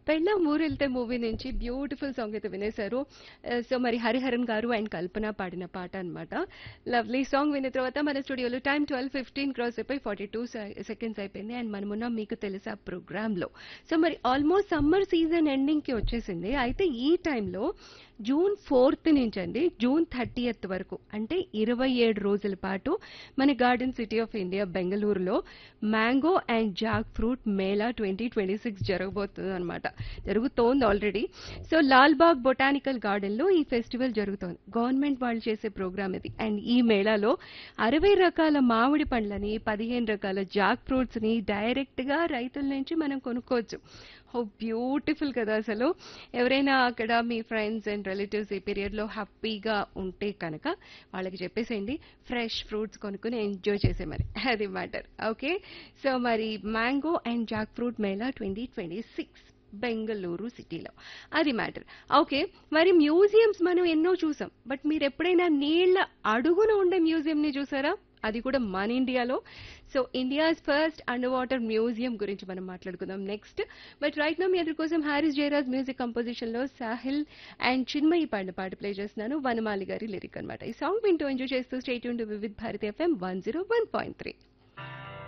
పెళ్ళ ఊరెళ్తే మూవీ నుంచి బ్యూటిఫుల్ సాంగ్ అయితే వినేశారు సో మరి హరిహరన్ గారు అండ్ కల్పన పాడిన పాట అన్నమాట లవ్లీ సాంగ్ విన్న తర్వాత మన స్టూడియోలో టైం ట్వెల్వ్ ఫిఫ్టీన్ క్రాస్ అయిపోయి ఫార్టీ టూ సెకండ్స్ అయిపోయింది అండ్ మనమున్న మీకు తెలుసా ప్రోగ్రామ్ లో సో మరి ఆల్మోస్ట్ సమ్మర్ సీజన్ ఎండింగ్ కి వచ్చేసింది అయితే ఈ టైంలో జూన్ ఫోర్త్ నుంచి అండి జూన్ థర్టీయత్ వరకు అంటే ఇరవై ఏడు రోజుల పాటు మన గార్డెన్ సిటీ ఆఫ్ ఇండియా బెంగళూరులో mango and Jack fruit mela twenty twenty six జరగబోతుంది అనమాట జరుగుతోంది already so Lalbagh botanical garden లో ఈ ఫెస్టివల్ జరుగుతోంది గవర్నమెంట్ వాళ్ళు చేసే ప్రోగ్రామ్ ఇది అండ్ ఈ మేళాలో అరవై రకాల మామిడి పండ్లని పదిహేను రకాల జాక్ ఫ్రూట్స్ ని డైరెక్ట్ గా రైతుల నుంచి మనం కొనుక్కోవచ్చు హౌ బ్యూటిఫుల్ కదా అసలు ఎవరైనా అక్కడ మీ ఫ్రెండ్స్ అండ్ రిలేటివ్స్ ఈ పీరియడ్ లో హ్యాపీగా ఉంటే కనుక వాళ్ళకి చెప్పేసేయండి ఫ్రెష్ ఫ్రూట్స్ కొనుక్కుని ఎంజాయ్ చేసే మరి అది మ్యాటర్ ఓకే సో మరి mango and Jack fruit mela twenty twenty six Bengaluru సిటీలో అది మ్యాటర్ ఓకే మరి మ్యూజియంస్ మనం ఎన్నో చూసాం బట్ మీరు ఎప్పుడైనా నీళ్ల అడుగున ఉండే మ్యూజియం ని చూసారా అది కూడా మన ఇండియాలో so India's first under water museum గురించి మనం మాట్లాడుకుందాం నెక్స్ట్ బట్ రైట్ నో మీ అందరి కోసం హారిస్ జయరాజ్ మ్యూజిక్ కంపోజిషన్ లో సాహిల్ అండ్ చిన్మయి పాడిన పాట ప్లే చేస్తున్నాను వనమాలి గారి లిరిక్ అనమాట ఈ సాంగ్ వింటూ ఎంజాయ్ చేస్తూ స్టేట్ యూన్ Vividh Bharati FM one zero one point three